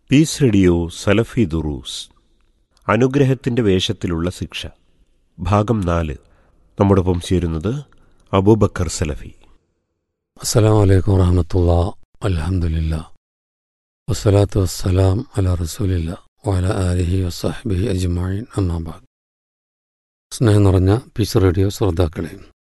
piece radio സലഫി ദുറൂസ് അനുഗ്രഹത്തിന്റെ വേഷത്തിലുള്ള ശിക്ഷ ഭാഗം നാല് നമ്മോടൊപ്പം ചേരുന്നത് അബൂബക്കർ സലഫി അസ്സലാമു അലൈക്കും വറഹമത്തുള്ള അലഹമുല്ല വസ്സലാത്തു വസ്സലാം അല റസൂലില്ല വല ആലിഹി വസാഹിബിഹി അജ്മായിൻ അമ്മാബാദ് സ്നേഹം നിറഞ്ഞ പീസ് റേഡിയോ ശ്രോതാക്കളെ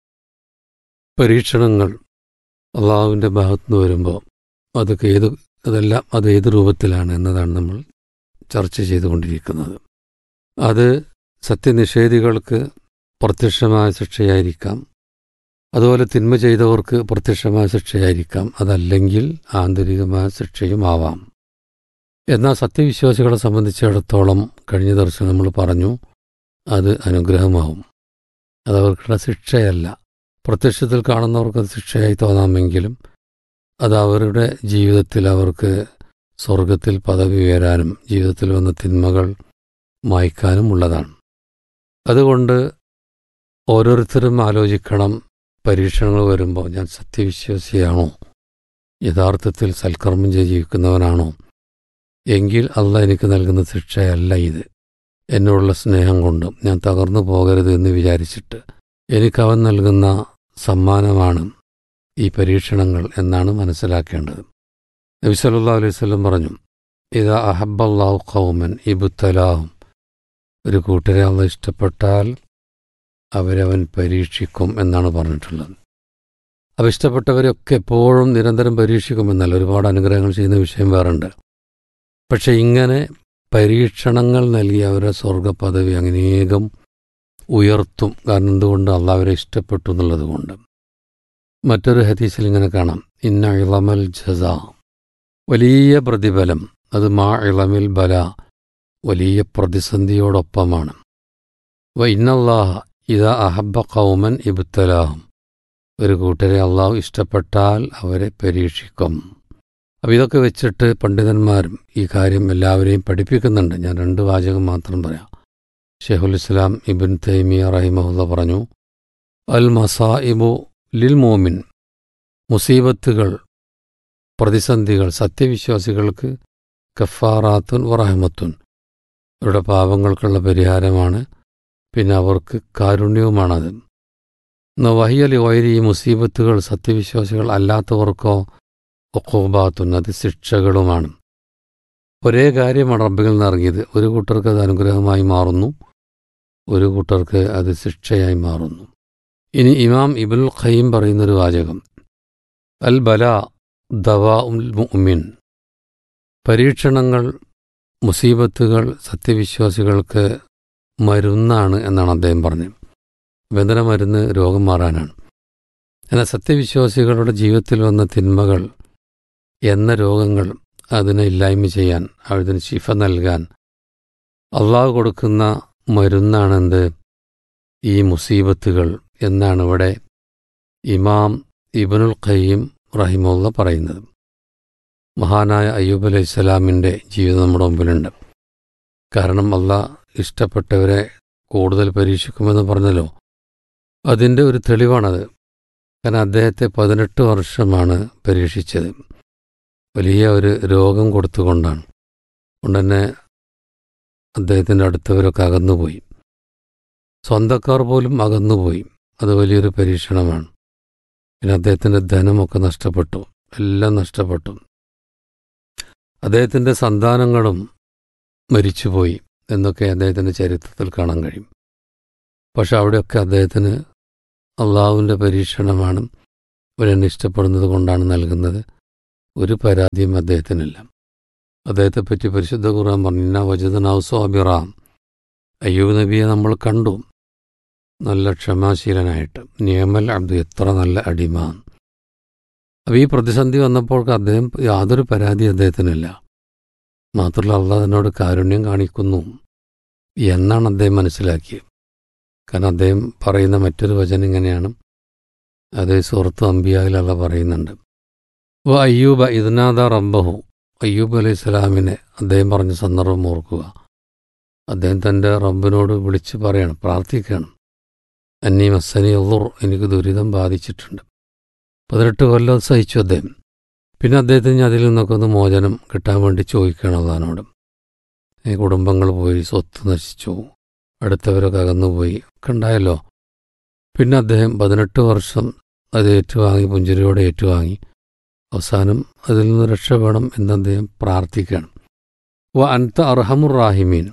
പരീക്ഷണങ്ങൾ അള്ളാഹുവിൻ്റെ ഭാഗത്തുനിന്ന് വരുമ്പോൾ അതൊക്കെ ഏത് അതെല്ലാം അത് ഏത് രൂപത്തിലാണ് എന്നതാണ് നമ്മൾ ചർച്ച ചെയ്തുകൊണ്ടിരിക്കുന്നത് അത് സത്യനിഷേധികൾക്ക് പ്രത്യക്ഷമായ ശിക്ഷയായിരിക്കാം അതുപോലെ തിന്മ ചെയ്തവർക്ക് പ്രത്യക്ഷമായ ശിക്ഷയായിരിക്കാം അതല്ലെങ്കിൽ ആന്തരികമായ ശിക്ഷയുമാവാം എന്നാൽ സത്യവിശ്വാസികളെ സംബന്ധിച്ചിടത്തോളം കഴിഞ്ഞ ദിവസം നമ്മൾ പറഞ്ഞു അത് അനുഗ്രഹമാവും അത് അവർക്കുള്ള ശിക്ഷയല്ല പ്രത്യക്ഷത്തിൽ കാണുന്നവർക്ക് അത് ശിക്ഷയായി തോന്നാമെങ്കിലും അത് അവരുടെ ജീവിതത്തിൽ അവർക്ക് സ്വർഗത്തിൽ പദവി ഉയരാനും ജീവിതത്തിൽ വന്ന തിന്മകൾ മായ്ക്കാനും ഉള്ളതാണ് അതുകൊണ്ട് ഓരോരുത്തരും ആലോചിക്കണം പരീക്ഷണങ്ങൾ വരുമ്പോൾ ഞാൻ സത്യവിശ്വാസിയാണോ യഥാർത്ഥത്തിൽ സൽക്കർമ്മം ചെയ്ത് ജീവിക്കുന്നവനാണോ എങ്കിൽ അല്ല എനിക്ക് നൽകുന്ന ശിക്ഷയല്ല ഇത് എന്നോടുള്ള സ്നേഹം കൊണ്ടും ഞാൻ തകർന്നു പോകരുത് എന്ന് വിചാരിച്ചിട്ട് എനിക്ക് അവൻ നൽകുന്ന സമ്മാനമാണ് ഈ പരീക്ഷണങ്ങൾ എന്നാണ് മനസ്സിലാക്കേണ്ടത് നബി സല്ലാ അലൈഹി സ്വലം പറഞ്ഞു ഇതാ അഹബല്ലാഹു ഖൗമൻ ഇബുത്തലാഹും ഒരു കൂട്ടരെ അള്ള ഇഷ്ടപ്പെട്ടാൽ അവരവൻ പരീക്ഷിക്കും എന്നാണ് പറഞ്ഞിട്ടുള്ളത് അപ്പം ഇഷ്ടപ്പെട്ടവരെയൊക്കെ എപ്പോഴും നിരന്തരം പരീക്ഷിക്കുമെന്നല്ല ഒരുപാട് അനുഗ്രഹങ്ങൾ ചെയ്യുന്ന വിഷയം വേറുണ്ട് പക്ഷെ ഇങ്ങനെ പരീക്ഷണങ്ങൾ നൽകി അവരെ സ്വർഗ പദവി അനേകം ഉയർത്തും കാരണം എന്തുകൊണ്ട് അള്ളാഹ് ഇഷ്ടപ്പെട്ടു എന്നുള്ളത് കൊണ്ട് മറ്റൊരു ഹദീസിൽ ഇങ്ങനെ കാണാം ഇന്ന ഇളമൽ ജസ വലിയ പ്രതിഫലം അത് മാ ഇളമിൽ ബല വലിയ പ്രതിസന്ധിയോടൊപ്പമാണ് വ ഇന്നല്ലാഹ ഇതാ അഹബ കൗമൻ ഇബുത്തലാഹും ഒരു കൂട്ടരെ അള്ളാഹു ഇഷ്ടപ്പെട്ടാൽ അവരെ പരീക്ഷിക്കും അപ്പം ഇതൊക്കെ വെച്ചിട്ട് പണ്ഡിതന്മാരും ഈ കാര്യം എല്ലാവരെയും പഠിപ്പിക്കുന്നുണ്ട് ഞാൻ രണ്ട് വാചകം മാത്രം പറയാം ഷെയ്ഖുൽ ഇസ്ലാം ഇബിൻ തൈമിയ റഹിമഹുല്ല പറഞ്ഞു അൽ മസായിബു ലിൽ മോമിൻ മുസീബത്തുകൾ പ്രതിസന്ധികൾ സത്യവിശ്വാസികൾക്ക് കഫാറാത്തുൻ വറഹമത്തുൻ അവരുടെ പാപങ്ങൾക്കുള്ള പരിഹാരമാണ് പിന്നെ അവർക്ക് കാരുണ്യവുമാണത് വഹിയലി വൈരി ഈ മുസീബത്തുകൾ സത്യവിശ്വാസികൾ അല്ലാത്തവർക്കോ ഒക്കോബാത്തുൻ അത് ശിക്ഷകളുമാണ് ഒരേ കാര്യമാണ് റബ്ബിൽ നിന്ന് ഇറങ്ങിയത് ഒരു കൂട്ടർക്ക് അത് അനുഗ്രഹമായി മാറുന്നു ഒരു കൂട്ടർക്ക് അത് ശിക്ഷയായി മാറുന്നു ഇനി ഇമാം ഇബുൽ ഖയ്യം പറയുന്നൊരു വാചകം അൽ ബല ദവാ ഉൽ മുഅ്മിൻ പരീക്ഷണങ്ങൾ മുസീബത്തുകൾ സത്യവിശ്വാസികൾക്ക് മരുന്നാണ് എന്നാണ് അദ്ദേഹം പറഞ്ഞത് വേദന മരുന്ന് രോഗം മാറാനാണ് എന്നാൽ സത്യവിശ്വാസികളുടെ ജീവിതത്തിൽ വന്ന തിന്മകൾ എന്ന രോഗങ്ങൾ അതിനെ ഇല്ലായ്മ ചെയ്യാൻ അതിന് ശിഫ നൽകാൻ അള്ളാഹു കൊടുക്കുന്ന മരുന്നാണെന്ത് ഈ മുസീബത്തുകൾ എന്നാണ് ഇവിടെ ഇമാം ഇബനുൽ ഖയ്യം റഹിമുള്ള പറയുന്നത് മഹാനായ അയ്യൂബ് അലൈഹി സ്വലാമിൻ്റെ ജീവിതം നമ്മുടെ മുമ്പിലുണ്ട് കാരണം അള്ളാഹ് ഇഷ്ടപ്പെട്ടവരെ കൂടുതൽ പരീക്ഷിക്കുമെന്ന് പറഞ്ഞല്ലോ അതിൻ്റെ ഒരു തെളിവാണത് കാരണം അദ്ദേഹത്തെ പതിനെട്ട് വർഷമാണ് പരീക്ഷിച്ചത് വലിയ ഒരു രോഗം കൊടുത്തുകൊണ്ടാണ് അതുകൊണ്ട് തന്നെ അദ്ദേഹത്തിൻ്റെ അടുത്തവരൊക്കെ അകന്നുപോയി സ്വന്തക്കാർ പോലും അകന്നുപോയി അത് വലിയൊരു പരീക്ഷണമാണ് പിന്നെ അദ്ദേഹത്തിൻ്റെ ധനമൊക്കെ നഷ്ടപ്പെട്ടു എല്ലാം നഷ്ടപ്പെട്ടു അദ്ദേഹത്തിൻ്റെ സന്താനങ്ങളും മരിച്ചുപോയി എന്നൊക്കെ അദ്ദേഹത്തിൻ്റെ ചരിത്രത്തിൽ കാണാൻ കഴിയും പക്ഷെ അവിടെയൊക്കെ അദ്ദേഹത്തിന് അള്ളാഹുവിൻ്റെ പരീക്ഷണമാണ് അവരെന്നെ ഇഷ്ടപ്പെടുന്നത് കൊണ്ടാണ് നൽകുന്നത് ഒരു പരാതിയും അദ്ദേഹത്തിനില്ല അദ്ദേഹത്തെപ്പറ്റി പരിശുദ്ധ ഖുർആൻ പറഞ്ഞു ഇന്ന വജദനാവ് സ്വാബിറാം അയ്യൂബ് നബിയെ നമ്മൾ കണ്ടു നല്ല ക്ഷമാശീലനായിട്ട് നിയമൽ അബ്ദു എത്ര നല്ല അടിമ അപ്പോൾ ഈ പ്രതിസന്ധി വന്നപ്പോൾ അദ്ദേഹം യാതൊരു പരാതി അദ്ദേഹത്തിനില്ല മാത്രമല്ല അള്ളാഹ് എന്നോട് കാരുണ്യം കാണിക്കുന്നു എന്നാണ് അദ്ദേഹം മനസ്സിലാക്കിയത് കാരണം അദ്ദേഹം പറയുന്ന മറ്റൊരു വചനം ഇങ്ങനെയാണ് അത് സുഹൃത്ത് അമ്പിയായിലല്ല പറയുന്നുണ്ട് ഓ അയ്യൂബ ഇദ്നാദ റബ്ബഹു അയ്യൂബ് അലൈഹി സ്വലാമിനെ അദ്ദേഹം പറഞ്ഞ സന്ദർഭം ഓർക്കുക അദ്ദേഹം തൻ്റെ റബ്ബിനോട് വിളിച്ച് പറയണം പ്രാർത്ഥിക്കണം അന്നീ മസ്സനി ഉള്ളൂർ എനിക്ക് ദുരിതം ബാധിച്ചിട്ടുണ്ട് പതിനെട്ട് കൊല്ലം സഹിച്ചു അദ്ദേഹം പിന്നെ അദ്ദേഹത്തിന് അതിൽ നിന്നൊക്കെ ഒന്ന് മോചനം കിട്ടാൻ വേണ്ടി ചോദിക്കുകയാണ് അള്ളഹാനോട് ഈ കുടുംബങ്ങൾ പോയി സ്വത്ത് നശിച്ചു അടുത്തവരൊക്കെ അകന്നുപോയി ഒക്കെ ഉണ്ടായല്ലോ പിന്നെ അദ്ദേഹം പതിനെട്ട് വർഷം അത് ഏറ്റുവാങ്ങി പുഞ്ചിരിയോടെ ഏറ്റുവാങ്ങി അവസാനം അതിൽ നിന്ന് രക്ഷപ്പെടണം എന്ന് അദ്ദേഹം പ്രാർത്ഥിക്കുകയാണ് വ അൻത അർഹമുർ റാഹിമീൻ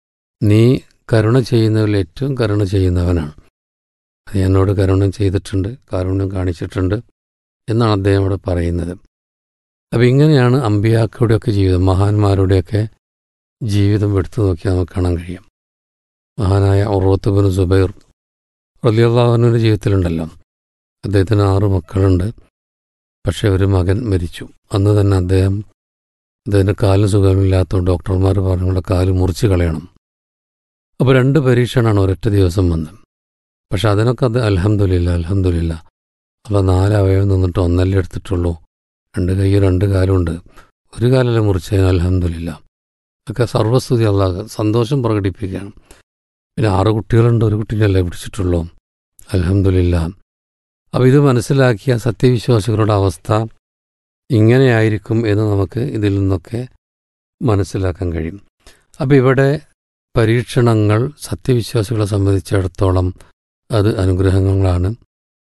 നീ കരുണ ചെയ്യുന്നവരിൽ ഏറ്റവും കരുണ ചെയ്യുന്നവനാണ് അത് എന്നോട് കരുണ ചെയ്തിട്ടുണ്ട് കാരുണ്യം കാണിച്ചിട്ടുണ്ട് എന്നാണ് അദ്ദേഹം ഇവിടെ പറയുന്നത് അപ്പം ഇങ്ങനെയാണ് അമ്പിയാക്കളുടെയൊക്കെ ജീവിതം മഹാന്മാരുടെയൊക്കെ ജീവിതം എടുത്തു നോക്കിയാൽ നമുക്ക് കാണാൻ കഴിയും മഹാനായ ഉറവത്തുബിൻ സുബൈർ റലിയുള്ളവനുവിൻ്റെ ജീവിതത്തിലുണ്ടല്ലോ അദ്ദേഹത്തിന് ആറ് മക്കളുണ്ട് പക്ഷേ ഒരു മകൻ മരിച്ചു അന്ന് തന്നെ അദ്ദേഹം അദ്ദേഹത്തിന് കാലിന് സുഖമില്ലാത്ത ഡോക്ടർമാർ പറഞ്ഞുകൊണ്ട് കാല് മുറിച്ച് കളയണം അപ്പോൾ രണ്ട് പരീക്ഷണമാണ് ഒരൊറ്റ ദിവസം വന്നത് പക്ഷെ അതിനൊക്കെ അത് അലഹമില്ല അലഹമില്ല അപ്പോൾ നാല് അവയവം നിന്നിട്ട് ഒന്നല്ലേ എടുത്തിട്ടുള്ളൂ രണ്ട് കൈ രണ്ട് കാലുണ്ട് ഒരു കാലല്ലേ മുറിച്ചതിന് അലഹമില്ല ഒക്കെ സർവസ്തുതി അല്ലാതെ സന്തോഷം പ്രകടിപ്പിക്കുകയാണ് പിന്നെ ആറ് കുട്ടികളുണ്ട് ഒരു കുട്ടീനല്ലേ പിടിച്ചിട്ടുള്ളൂ അലഹമില്ല അപ്പോൾ ഇത് മനസ്സിലാക്കിയ സത്യവിശ്വാസികളുടെ അവസ്ഥ ഇങ്ങനെയായിരിക്കും എന്ന് നമുക്ക് ഇതിൽ നിന്നൊക്കെ മനസ്സിലാക്കാൻ കഴിയും അപ്പോൾ ഇവിടെ പരീക്ഷണങ്ങൾ സത്യവിശ്വാസികളെ സംബന്ധിച്ചിടത്തോളം അത് അനുഗ്രഹങ്ങളാണ്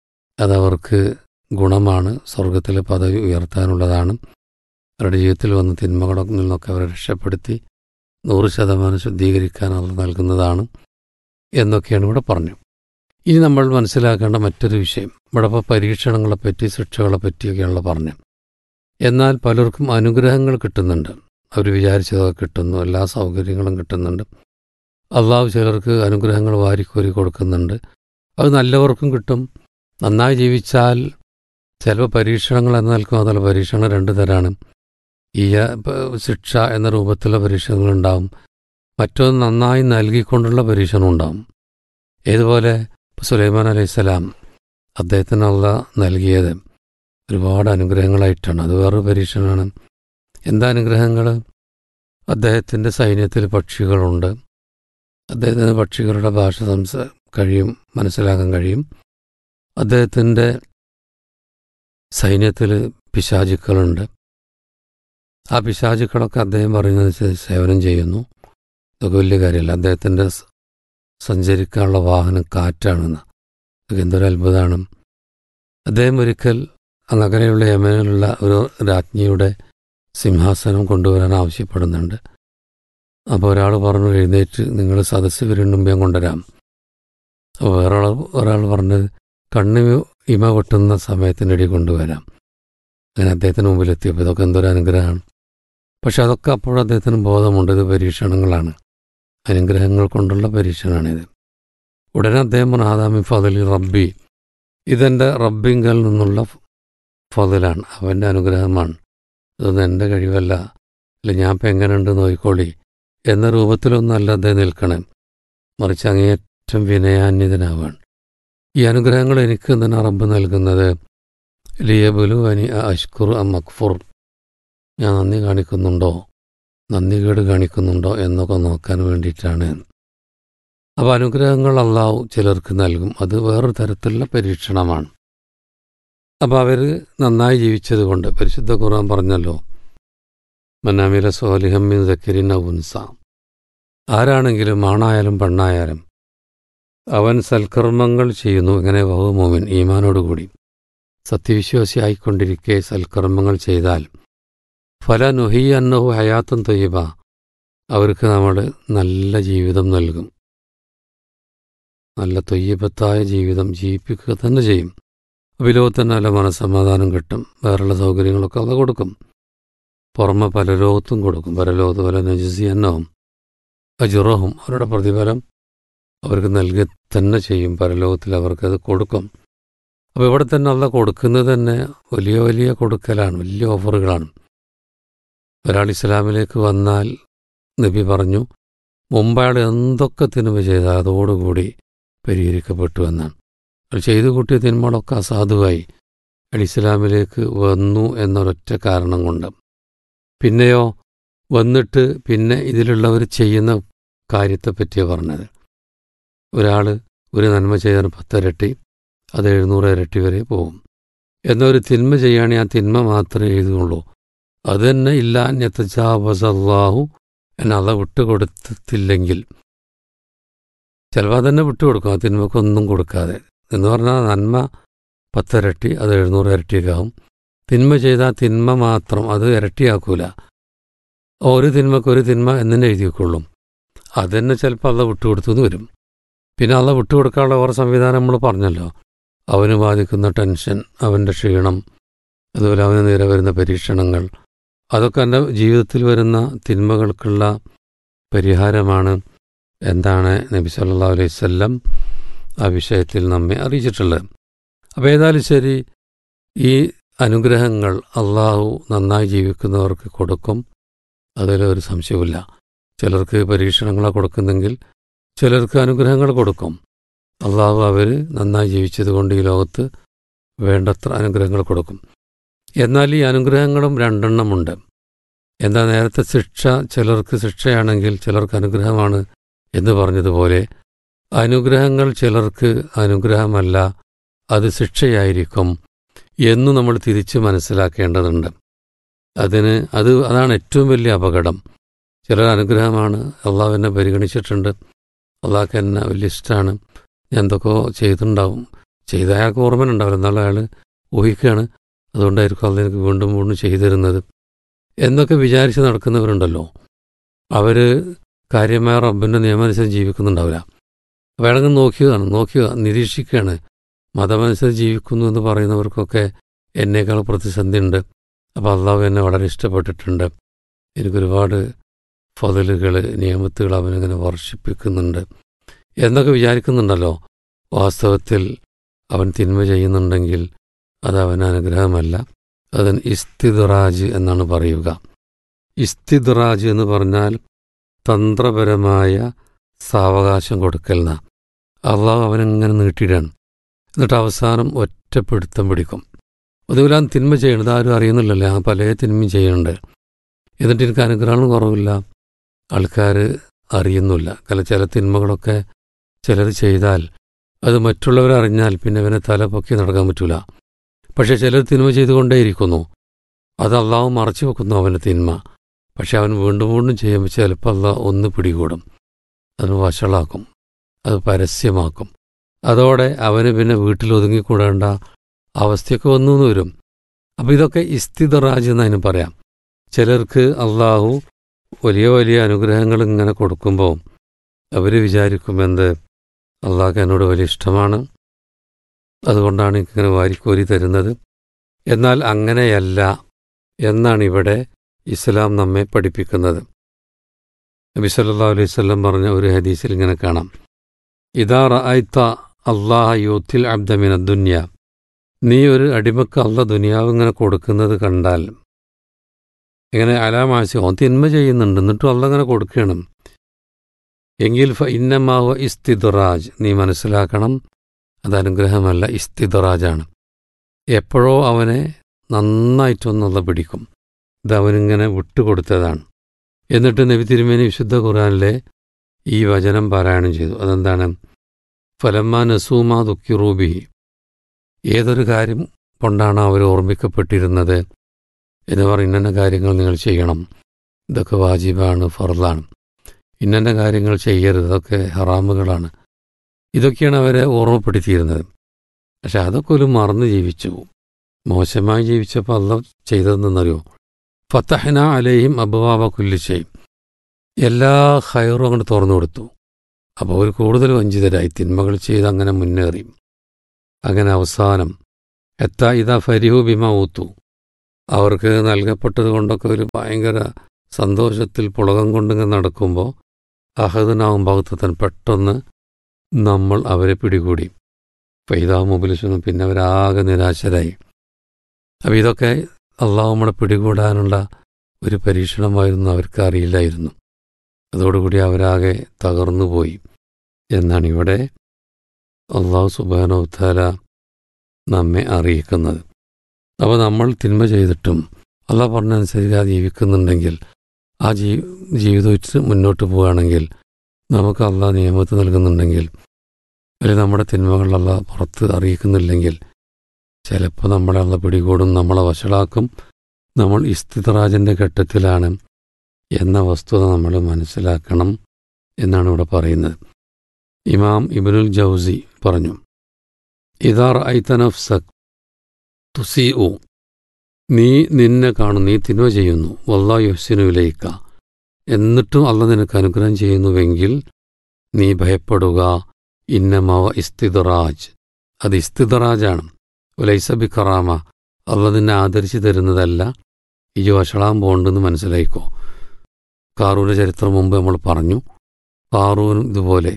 അതവർക്ക് ഗുണമാണ് സ്വർഗത്തിലെ പദവി ഉയർത്താനുള്ളതാണ് അവരുടെ ജീവിതത്തിൽ വന്ന തിന്മകളിൽ നിന്നൊക്കെ അവരെ രക്ഷപ്പെടുത്തി നൂറ് ശതമാനം ശുദ്ധീകരിക്കാൻ അവർ നൽകുന്നതാണ് എന്നൊക്കെയാണ് ഇവിടെ പറഞ്ഞു ഇനി നമ്മൾ മനസ്സിലാക്കേണ്ട മറ്റൊരു വിഷയം ഇവിടെ ഇപ്പോൾ പരീക്ഷണങ്ങളെപ്പറ്റി ശിക്ഷകളെ പറ്റിയൊക്കെയാണല്ലോ പറഞ്ഞു എന്നാൽ പലർക്കും അനുഗ്രഹങ്ങൾ കിട്ടുന്നുണ്ട് അവർ വിചാരിച്ചതൊക്കെ കിട്ടുന്നു എല്ലാ സൗകര്യങ്ങളും കിട്ടുന്നുണ്ട് അള്ളാഹു ചിലർക്ക് അനുഗ്രഹങ്ങൾ വാരിക്കോരി കൊടുക്കുന്നുണ്ട് അത് നല്ലവർക്കും കിട്ടും നന്നായി ജീവിച്ചാൽ ചിലപ്പോൾ പരീക്ഷണങ്ങൾ എന്ന നിൽക്കും അതല്ല പരീക്ഷണം രണ്ട് തരാണ് ഈ ശിക്ഷ എന്ന രൂപത്തിലുള്ള പരീക്ഷണങ്ങളുണ്ടാവും മറ്റൊന്ന് നന്നായി നൽകിക്കൊണ്ടുള്ള പരീക്ഷണം ഉണ്ടാവും ഏതുപോലെ സുലൈമാൻ അലൈഹിസ്സലാം അദ്ദേഹത്തിനുള്ള നൽകിയത് ഒരുപാട് അനുഗ്രഹങ്ങളായിട്ടാണ് അത് വേറൊരു പരീക്ഷണമാണ് എന്താ അനുഗ്രഹങ്ങൾ അദ്ദേഹത്തിൻ്റെ സൈന്യത്തിൽ പക്ഷികളുണ്ട് അദ്ദേഹത്തിന് പക്ഷികളുടെ ഭാഷ സംസ കഴിയും മനസ്സിലാക്കാൻ കഴിയും അദ്ദേഹത്തിൻ്റെ സൈന്യത്തിൽ പിശാചുക്കളുണ്ട് ആ പിശാചുക്കളൊക്കെ അദ്ദേഹം പറയുന്നത് സേവനം ചെയ്യുന്നു ഇതൊക്കെ വലിയ കാര്യമല്ല അദ്ദേഹത്തിൻ്റെ സഞ്ചരിക്കാനുള്ള വാഹനം കാറ്റാണെന്ന് ഇതൊക്കെ എന്തൊരു അത്ഭുതമാണ് അദ്ദേഹം ഒരിക്കൽ അങ്ങനെയുള്ള യമനിലുള്ള ഒരു രാജ്ഞിയുടെ സിംഹാസനം കൊണ്ടുവരാൻ ആവശ്യപ്പെടുന്നുണ്ട് അപ്പോൾ ഒരാൾ പറഞ്ഞു എഴുന്നേറ്റ് നിങ്ങൾ സദസ്സ് വരുന്നുമ്പേ കൊണ്ടുവരാം അപ്പോൾ വേറൊരാൾ ഒരാൾ പറഞ്ഞത് കണ്ണ് ഇമ പൊട്ടുന്ന സമയത്തിനിടെ കൊണ്ടുവരാം അങ്ങനെ അദ്ദേഹത്തിന് മുമ്പിലെത്തിയപ്പോൾ ഇതൊക്കെ എന്തൊരു അനുഗ്രഹമാണ് പക്ഷെ അതൊക്കെ അപ്പോഴും അദ്ദേഹത്തിന് ബോധമുണ്ട് ഇത് പരീക്ഷണങ്ങളാണ് അനുഗ്രഹങ്ങൾ കൊണ്ടുള്ള പരീക്ഷണമാണിത് ഉടനെ അദ്ദേഹം പറഞ്ഞു ആദാമി ഫതലി റബ്ബി ഇതെൻ്റെ റബ്ബിങ്കൽ നിന്നുള്ള ഫതലാണ് അവൻ്റെ അനുഗ്രഹമാണ് ഇതൊന്നും എൻ്റെ കഴിവല്ല അല്ല ഞാൻ ഇപ്പം എങ്ങനെയുണ്ട് നോയിക്കോളി എന്ന രൂപത്തിലൊന്നല്ല അദ്ദേഹം നിൽക്കണേ മറിച്ച് അങ്ങേയറ്റം വിനയാന്യതനാവാണ് ഈ അനുഗ്രഹങ്ങൾ എനിക്ക് തന്നെ റബ്ബ് നൽകുന്നത് ലിയബുലു അനി അഷ്കുർ അ മക്ഫുർ ഞാൻ നന്ദി കാണിക്കുന്നുണ്ടോ നന്ദികേട് കാണിക്കുന്നുണ്ടോ എന്നൊക്കെ നോക്കാൻ വേണ്ടിയിട്ടാണ് അപ്പോൾ അനുഗ്രഹങ്ങൾ അള്ളാഹു ചിലർക്ക് നൽകും അത് വേറൊരു തരത്തിലുള്ള പരീക്ഷണമാണ് അപ്പോൾ അവർ നന്നായി ജീവിച്ചതുകൊണ്ട് പരിശുദ്ധ ഖുർആൻ പറഞ്ഞല്ലോ മന്നാമില സോലിഹമ്മിൻ ദക്കരിൻ ഉൻസ ആരാണെങ്കിലും ആണായാലും പെണ്ണായാലും അവൻ സൽക്കർമ്മങ്ങൾ ചെയ്യുന്നു ഇങ്ങനെ ബഹുമോമിൻ ഈമാനോടുകൂടി സത്യവിശ്വാസി ആയിക്കൊണ്ടിരിക്കെ സൽക്കർമ്മങ്ങൾ ചെയ്താൽ ഫല നുഹി അന്നഹു ഹയാത്തും തൊയ്യബ അവർക്ക് നമ്മൾ നല്ല ജീവിതം നൽകും നല്ല തൊയ്യബത്തായ ജീവിതം ജീവിപ്പിക്കുക തന്നെ ചെയ്യും വിലോകത്തിന് നല്ല മനസ്സമാധാനം കിട്ടും വേറെയുള്ള സൗകര്യങ്ങളൊക്കെ അത് കൊടുക്കും പുറമെ പരലോകത്തും കൊടുക്കും പരലോകത്ത് പോലെ നജസി എന്നവും അജുറഹും അവരുടെ പ്രതിഫലം അവർക്ക് നൽകി തന്നെ ചെയ്യും പരലോകത്തിൽ അവർക്കത് കൊടുക്കും അപ്പോൾ ഇവിടെ തന്നെ അല്ല കൊടുക്കുന്നത് തന്നെ വലിയ വലിയ കൊടുക്കലാണ് വലിയ ഓഫറുകളാണ് ഒരാൾ ഇസ്ലാമിലേക്ക് വന്നാൽ നബി പറഞ്ഞു മുമ്പ് അയാൾ എന്തൊക്കെ തിന്മ ചെയ്താൽ അതോടുകൂടി പരിഹരിക്കപ്പെട്ടു എന്നാണ് അയാൾ ചെയ്തു കൂട്ടിയ തിന്മകളൊക്കെ അസാധുവായി അയാൾ ഇസ്ലാമിലേക്ക് വന്നു എന്നൊരൊറ്റ കാരണം കൊണ്ട് പിന്നെയോ വന്നിട്ട് പിന്നെ ഇതിലുള്ളവർ ചെയ്യുന്ന കാര്യത്തെപ്പറ്റിയാണ് പറഞ്ഞത് ഒരാൾ ഒരു നന്മ ചെയ്താൽ പത്തിരട്ടി അത് എഴുന്നൂറ് ഇരട്ടി വരെ പോകും എന്നൊരു തിന്മ ചെയ്യുകയാണെങ്കിൽ ആ തിന്മ മാത്രമേ എഴുതുകയുള്ളൂ അത് തന്നെ ഇല്ല ഞത്തജാവസല്ലാഹു എന്നെ അള്ള വിട്ടുകൊടുത്തില്ലെങ്കിൽ ചിലപ്പോൾ അതന്നെ വിട്ടുകൊടുക്കും ആ തിന്മക്കൊന്നും കൊടുക്കാതെ എന്ന് പറഞ്ഞാൽ നന്മ പത്തിരട്ടി അത് എഴുന്നൂറ് ഇരട്ടിയൊക്കെയാവും തിന്മ ചെയ്താൽ തിന്മ മാത്രം അത് ഇരട്ടിയാക്കൂല ഒരു തിന്മക്ക് ഒരു തിന്മ എന്നെ എഴുതി വെക്കുള്ളൂ അതന്നെ ചിലപ്പോൾ അള്ള വിട്ടുകൊടുത്തു എന്ന് വരും പിന്നെ അള്ള വിട്ടുകൊടുക്കാനുള്ള ഓരോ സംവിധാനം നമ്മൾ പറഞ്ഞല്ലോ അവന് ബാധിക്കുന്ന ടെൻഷൻ അവൻ്റെ ക്ഷീണം അതുപോലെ അവന് നേരെ വരുന്ന പരീക്ഷണങ്ങൾ അതൊക്കെ എൻ്റെ ജീവിതത്തിൽ വരുന്ന തിന്മകൾക്കുള്ള പരിഹാരമാണ് എന്താണ് നബി സല്ലാ അലൈഹി സ്വല്ലം ആ വിഷയത്തിൽ നമ്മെ അറിയിച്ചിട്ടുള്ളത് അപ്പോൾ ഏതായാലും ശരി ഈ അനുഗ്രഹങ്ങൾ അള്ളാഹു നന്നായി ജീവിക്കുന്നവർക്ക് കൊടുക്കും അതിലൊരു സംശയവുമില്ല ചിലർക്ക് പരീക്ഷണങ്ങളെ കൊടുക്കുന്നെങ്കിൽ ചിലർക്ക് അനുഗ്രഹങ്ങൾ കൊടുക്കും അള്ളാഹു അവർ നന്നായി ജീവിച്ചതുകൊണ്ട് ഈ ലോകത്ത് വേണ്ടത്ര അനുഗ്രഹങ്ങൾ കൊടുക്കും എന്നാൽ ഈ അനുഗ്രഹങ്ങളും രണ്ടെണ്ണമുണ്ട് എന്താ നേരത്തെ ശിക്ഷ ചിലർക്ക് ശിക്ഷയാണെങ്കിൽ ചിലർക്ക് അനുഗ്രഹമാണ് എന്ന് പറഞ്ഞതുപോലെ അനുഗ്രഹങ്ങൾ ചിലർക്ക് അനുഗ്രഹമല്ല അത് ശിക്ഷയായിരിക്കും എന്ന് നമ്മൾ തിരിച്ച് മനസ്സിലാക്കേണ്ടതുണ്ട് അതിന് അത് അതാണ് ഏറ്റവും വലിയ അപകടം ചിലർ അനുഗ്രഹമാണ് അള്ളാഹു എന്നെ പരിഗണിച്ചിട്ടുണ്ട് അള്ളാഹ്ക്ക് എന്നെ വലിയ ഇഷ്ടമാണ് ഞാൻ എന്തൊക്കെയോ ചെയ്തിട്ടുണ്ടാവും ചെയ്ത അയാൾക്ക് ഓർമ്മയുണ്ടാവില്ല എന്നാൽ അയാൾ ഊഹിക്കുകയാണ് അതുകൊണ്ടായിരിക്കും അള്ള എനിക്ക് വീണ്ടും വീണ്ടും ചെയ്തു തരുന്നത് എന്നൊക്കെ വിചാരിച്ച് നടക്കുന്നവരുണ്ടല്ലോ അവർ കാര്യമായ റബ്ബിൻ്റെ നിയമമനുസരിച്ച് ജീവിക്കുന്നുണ്ടാവില്ല അപ്പോൾ അയാളങ്ങ് നോക്കിയതാണ് നോക്കുക നിരീക്ഷിക്കുകയാണ് മതമനുസരിച്ച് ജീവിക്കുന്നു എന്ന് പറയുന്നവർക്കൊക്കെ എന്നേക്കാൾ പ്രതിസന്ധി ഉണ്ട് അപ്പോൾ അള്ളാഹു എന്നെ വളരെ ഇഷ്ടപ്പെട്ടിട്ടുണ്ട് എനിക്കൊരുപാട് ഫതലുകൾ നിയമത്തുകൾ അവനിങ്ങനെ വർഷിപ്പിക്കുന്നുണ്ട് എന്നൊക്കെ വിചാരിക്കുന്നുണ്ടല്ലോ വാസ്തവത്തിൽ അവൻ തിന്മ ചെയ്യുന്നുണ്ടെങ്കിൽ അത് അവന് അനുഗ്രഹമല്ല അതിന് ഇസ്തിദ്റാജ് എന്നാണ് പറയുക ഇസ്തിദ്റാജ് എന്ന് പറഞ്ഞാൽ തന്ത്രപരമായ സാവകാശം കൊടുക്കലെന്ന അള്ളാഹു അവനെങ്ങനെ നീട്ടിയിടാണ് എന്നിട്ട് അവസാനം ഒറ്റപ്പെടുത്തം പിടിക്കും അതുപോലെ ആ തിന്മ ചെയ്യണത് ആരും അറിയുന്നില്ലല്ലോ ആ പല തിന്മയും ചെയ്യുന്നുണ്ട് എന്നിട്ട് എനിക്ക് അനുഗ്രഹം കുറവില്ല ആൾക്കാർ അറിയുന്നില്ല കാരണം ചില തിന്മകളൊക്കെ ചിലർ ചെയ്താൽ അത് മറ്റുള്ളവരറിഞ്ഞാൽ പിന്നെ അവനെ തല പൊക്കി നടക്കാൻ പറ്റൂല പക്ഷെ ചിലർ തിന്മ ചെയ്തുകൊണ്ടേയിരിക്കുന്നു അത് അള്ളാഹു മറച്ചു വെക്കുന്നു അവൻ്റെ തിന്മ പക്ഷെ അവൻ വീണ്ടും വീണ്ടും ചെയ്യുമ്പോൾ ചിലപ്പോൾ അള്ളാഹ് ഒന്ന് പിടികൂടും അതിന് വഷളാക്കും അത് പരസ്യമാക്കും അതോടെ അവന് പിന്നെ വീട്ടിൽ ഒതുങ്ങിക്കൂടേണ്ട അവസ്ഥയൊക്കെ വന്നു എന്ന് വരും അപ്പം ഇതൊക്കെ ഇസ്തിദറാജ് എന്ന് അതിന് പറയാം ചിലർക്ക് അള്ളാഹു വലിയ വലിയ അനുഗ്രഹങ്ങൾ ഇങ്ങനെ കൊടുക്കുമ്പോൾ അവർ വിചാരിക്കും എന്ത് അള്ളാഹ് എന്നോട് വലിയ ഇഷ്ടമാണ് അതുകൊണ്ടാണ് എനിക്കിങ്ങനെ വാരിക്കോരി തരുന്നത് എന്നാൽ അങ്ങനെയല്ല എന്നാണ് ഇവിടെ ഇസ്ലാം നമ്മെ പഠിപ്പിക്കുന്നത് നബി സല്ലാ അലൈഹി സ്വല്ലം പറഞ്ഞ ഒരു ഹദീസിൽ ഇങ്ങനെ കാണാം ഇതാ റഅയ്ത അള്ളാഹ യൂത്തിൽ അബ്ദമിന ദുന്യ നീ ഒരു അടിമക്ക് അള്ള ദുനിയാവ് ഇങ്ങനെ കൊടുക്കുന്നത് കണ്ടാൽ ഇങ്ങനെ അലാമാശം ഓൻ തിന്മ ചെയ്യുന്നുണ്ട് എന്നിട്ടും അള്ള ഇങ്ങനെ കൊടുക്കണം എങ്കിൽ ഫ ഇന്നമാവ ഇസ്തിദുറാജ് നീ മനസ്സിലാക്കണം അത് അനുഗ്രഹമല്ല ഇസ്തിദുറാജാണ് എപ്പോഴോ അവനെ നന്നായിട്ടൊന്നുള്ള പിടിക്കും ഇത് അവനിങ്ങനെ വിട്ടുകൊടുത്തതാണ് എന്നിട്ട് നബി തിരുമേനി വിശുദ്ധ ഖുറാനിലെ ഈ വചനം പാരായണം ചെയ്തു അതെന്താണ് ഫലമ്മ നസൂമ ദുഃഖിറൂബി ഏതൊരു കാര്യം കൊണ്ടാണ് അവർ ഓർമ്മിക്കപ്പെട്ടിരുന്നത് എന്ന് പറഞ്ഞ ഇന്ന കാര്യങ്ങൾ നിങ്ങൾ ചെയ്യണം ഇതൊക്കെ വാജിബാണ് ഫർദാണ് ഇന്ന കാര്യങ്ങൾ ചെയ്യരുത് അതൊക്കെ ഹറാമുകളാണ് ഇതൊക്കെയാണ് അവരെ ഓർമ്മപ്പെടുത്തിയിരുന്നത് പക്ഷെ അതൊക്കെ ഒരു മറന്ന് ജീവിച്ചു മോശമായി ജീവിച്ചപ്പോൾ അല്ല ചെയ്തതെന്നറിയോ ഫത്തഹന അലയും അബവാബ കുല്ലിശയും എല്ലാ ഹയറും അങ്ങോട്ട് തുറന്നു കൊടുത്തു അപ്പോൾ അവർ കൂടുതൽ വഞ്ചിതരായി തിന്മകൾ ചെയ്ത് അങ്ങനെ മുന്നേറി അങ്ങനെ അവസാനം എത്താ ഇതാ ഫരിഹു ബിമ ഊത്തു അവർക്ക് നൽകപ്പെട്ടത് കൊണ്ടൊക്കെ ഒരു ഭയങ്കര സന്തോഷത്തിൽ പുളകം കൊണ്ടിങ്ങനെ നടക്കുമ്പോൾ അഹദനാവും ഭക്തത്തൻ പെട്ടെന്ന് നമ്മൾ അവരെ പിടികൂടി ഫൈദാവ് മുബിലിസുന്നു പിന്നെ അവരാകെ നിരാശരായി അപ്പം ഇതൊക്കെ അള്ളാഹു നമ്മളെ പിടികൂടാനുള്ള ഒരു പരീക്ഷണമായിരുന്നു അവർക്ക് അറിയില്ലായിരുന്നു അതോടുകൂടി അവരാകെ തകർന്നുപോയി എന്നാണ് ഇവിടെ അള്ളാഹു സുബാനോത്താല നമ്മെ അറിയിക്കുന്നത് അപ്പോൾ നമ്മൾ തിന്മ ചെയ്തിട്ടും അള്ളാഹ് പറഞ്ഞനുസരിച്ച് ജീവിക്കുന്നുണ്ടെങ്കിൽ ആ ജീ ജീവിതം വെച്ച് മുന്നോട്ട് പോവുകയാണെങ്കിൽ നമുക്ക് അള്ളാഹ് നിയമത്ത് നൽകുന്നുണ്ടെങ്കിൽ അല്ലെങ്കിൽ നമ്മുടെ തിന്മകൾ അള്ളാഹ് പുറത്ത് അറിയിക്കുന്നില്ലെങ്കിൽ ചിലപ്പോൾ നമ്മളെ അള്ള പിടികൂടും നമ്മളെ വഷളാക്കും നമ്മൾ ഇസ്തിതറാജിൻ്റെ ഘട്ടത്തിലാണ് എന്ന വസ്തുത നമ്മൾ മനസ്സിലാക്കണം എന്നാണ് ഇവിടെ പറയുന്നത് ഇമാം ഇബനുൽ ജൗസി പറഞ്ഞു ഇതാർ ഐത്തനഫ്സക് തുസി ഉ നീ നിന്നെ കാണും നീ തിന്മ ചെയ്യുന്നു വല്ലാ യുഹ്സിനുവിലേക്ക എന്നിട്ടും അല്ല നിനക്ക് അനുഗ്രഹം ചെയ്യുന്നുവെങ്കിൽ നീ ഭയപ്പെടുക ഇന്നമാവ ഇസ്തിദറാജ് അത് ഇസ്തിദറാജാണ് ഉലൈസബി കറാമ അല്ല നിന്നെ ആദരിച്ചു തരുന്നതല്ല ഈ വഷളാൻ പോകണ്ടെന്ന് മനസ്സിലായിക്കോ കാറൂൻ്റെ ചരിത്രം മുമ്പ് നമ്മൾ പറഞ്ഞു കാറൂനും ഇതുപോലെ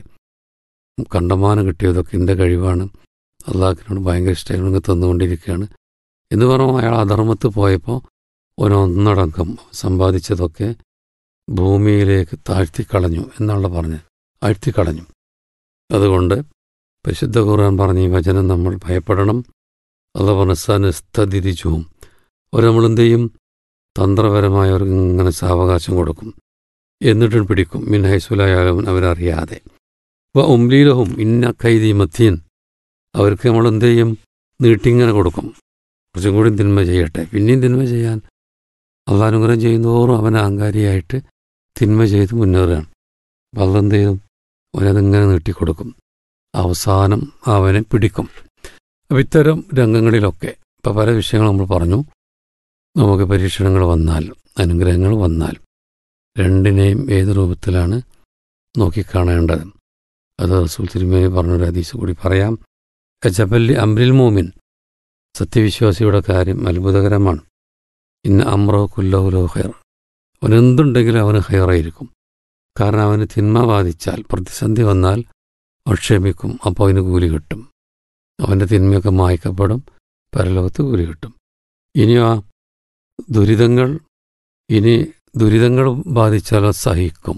കണ്ടമാനം കിട്ടിയതൊക്കെ എൻ്റെ കഴിവാണ് അള്ളാഹിനോട് ഭയങ്കര ഇഷ്ടങ്ങൾ തന്നുകൊണ്ടിരിക്കുകയാണ് എന്ന് പറയുമ്പോൾ അയാൾ അധർമ്മത്ത് പോയപ്പോൾ ഒന്നടങ്കം സമ്പാദിച്ചതൊക്കെ ഭൂമിയിലേക്ക് താഴ്ത്തിക്കളഞ്ഞു എന്നുള്ള പറഞ്ഞ് ആഴ്ത്തിക്കളഞ്ഞു അതുകൊണ്ട് പരിശുദ്ധ ഖുർആൻ പറഞ്ഞ ഈ വചനം നമ്മൾ ഭയപ്പെടണം അത് പറഞ്ഞ സ്ഥതിരിച്ചുവും അവർ നമ്മളെന്ത് ചെയ്യും തന്ത്രപരമായി അവർക്ക് ഇങ്ങനെ സാവകാശം കൊടുക്കും എന്നിട്ടും പിടിക്കും മിൻ ഹൈസുലായാലും അവരറിയാതെ അപ്പോൾ ഉംലീലഹും ഇന്ന കൈതി മത്യൻ അവർക്ക് നമ്മൾ എന്ത് ചെയ്യും നീട്ടിങ്ങനെ കൊടുക്കും കുറച്ചും കൂടി തിന്മ ചെയ്യട്ടെ പിന്നെയും തിന്മ ചെയ്യാൻ അള്ളാനുഗ്രഹം ചെയ്യുന്നതോറും അവൻ അഹങ്കാരിയായിട്ട് തിന്മ ചെയ്ത് മുന്നേറുകയാണ് അപ്പം അതെന്ത് ചെയ്യും അവനതിങ്ങനെ നീട്ടിക്കൊടുക്കും അവസാനം അവനെ പിടിക്കും അപ്പം ഇത്തരം രംഗങ്ങളിലൊക്കെ ഇപ്പം പല വിഷയങ്ങൾ നമ്മൾ പറഞ്ഞു നമുക്ക് പരീക്ഷണങ്ങൾ വന്നാൽ അനുഗ്രഹങ്ങൾ വന്നാൽ രണ്ടിനെയും ഏത് രൂപത്തിലാണ് നോക്കിക്കാണേണ്ടത് അത് റസൂൽ തിരുമേനി പറഞ്ഞൊരു ഹദീസ് കൂടി പറയാം ജബല്ലി അമ്രിൽ മോമിൻ സത്യവിശ്വാസിയുടെ കാര്യം അത്ഭുതകരമാണ് ഇന്ന് അമ്രോ കുല്ലഹുലോ ഹെയർ അവനെന്തുണ്ടെങ്കിലും അവന് ഹെയറായിരിക്കും കാരണം അവന് തിന്മ ബാധിച്ചാൽ പ്രതിസന്ധി വന്നാൽ ക്ഷമിക്കും അപ്പോൾ അവന് കൂലി കിട്ടും അവൻ്റെ തിന്മയൊക്കെ മായ്ക്കപ്പെടും പരലോകത്ത് കൂലി കിട്ടും ഇനി ആ ദുരിതങ്ങൾ ഇനി ദുരിതങ്ങൾ ബാധിച്ചാൽ സഹിക്കും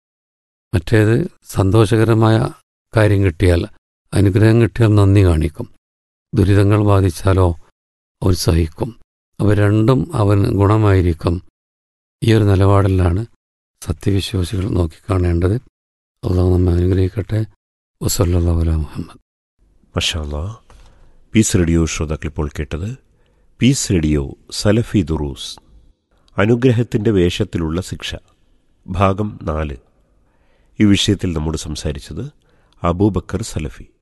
മറ്റേത് സന്തോഷകരമായ കാര്യം കിട്ടിയാൽ അനുഗ്രഹം കിട്ടിയാൽ നന്ദി കാണിക്കും ദുരിതങ്ങൾ ബാധിച്ചാലോ അവൻ സഹിക്കും അവ രണ്ടും അവന് ഗുണമായിരിക്കും ഈ ഒരു നിലപാടിലാണ് സത്യവിശ്വാസികൾ നോക്കിക്കാണേണ്ടത് അള്ളാഹു നമ്മെ അനുഗ്രഹിക്കട്ടെ വസല്ലാ മുഹമ്മദ് മഷാല്ല പീസ് റേഡിയോ ശ്രോതാക്കൾ ഇപ്പോൾ കേട്ടത് പീസ് റേഡിയോ സലഫി ദുറൂസ് അനുഗ്രഹത്തിന്റെ വേഷത്തിലുള്ള ശിക്ഷ ഭാഗം നാല് ഈ വിഷയത്തിൽ നമ്മോട് സംസാരിച്ചത് അബൂബക്കർ സലഫി